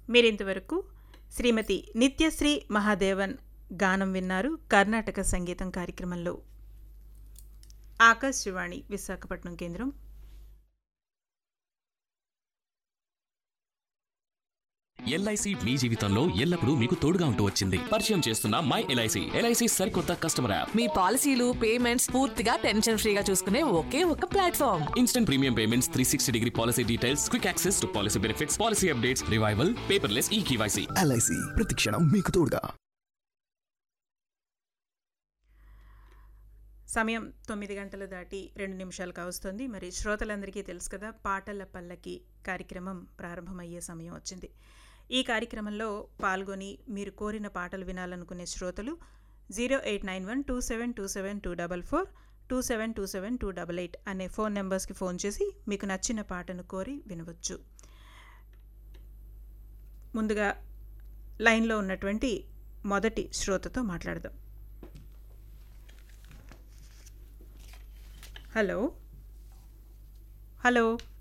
మీరింతవరకు శ్రీమతి నిత్యశ్రీ మహాదేవన్ గానం విన్నారు కర్ణాటక సంగీతం కార్యక్రమంలో ఆకాశవాణి విశాఖపట్నం కేంద్రం ఎల్ఐసి మీ జీవితంలో ఎల్లప్పుడూ మీకు తోడుగా ఉంటూ వచ్చింది పరిచయం చేస్తున్న మై ఎల్ఐసి ఎల్ఐసి సరికొత్త కస్టమర్ యాప్ మీ పాలసీలు పేమెంట్స్ పూర్తిగా టెన్షన్ ఫ్రీగా చూసుకునే ఒకే ఒక platform instant premium payments three sixty degree policy details quick access to policy benefits policy updates revival paperless e KYC LIC ప్రతిక్షణం మీకు తోడుగా సమయం తొమ్మిది గంటలు దాటి రెండు నిమిషాలు కావస్తుంది మరి శ్రోతలందరికీ తెలుసు కదా పాటల పల్లకి కార్యక్రమం ప్రారంభమయ్యే సమయం వచ్చింది ఈ కార్యక్రమంలో పాల్గొని మీరు కోరిన పాటలు వినాలనుకునే శ్రోతలు zero eight nine one two seven two seven two double four two seven two seven two double eight అనే ఫోన్ నెంబర్స్కి ఫోన్ చేసి మీకు నచ్చిన పాటను కోరి వినవచ్చు ముందుగా లైన్లో ఉన్నటువంటి మొదటి శ్రోతతో మాట్లాడదాం హలో హలో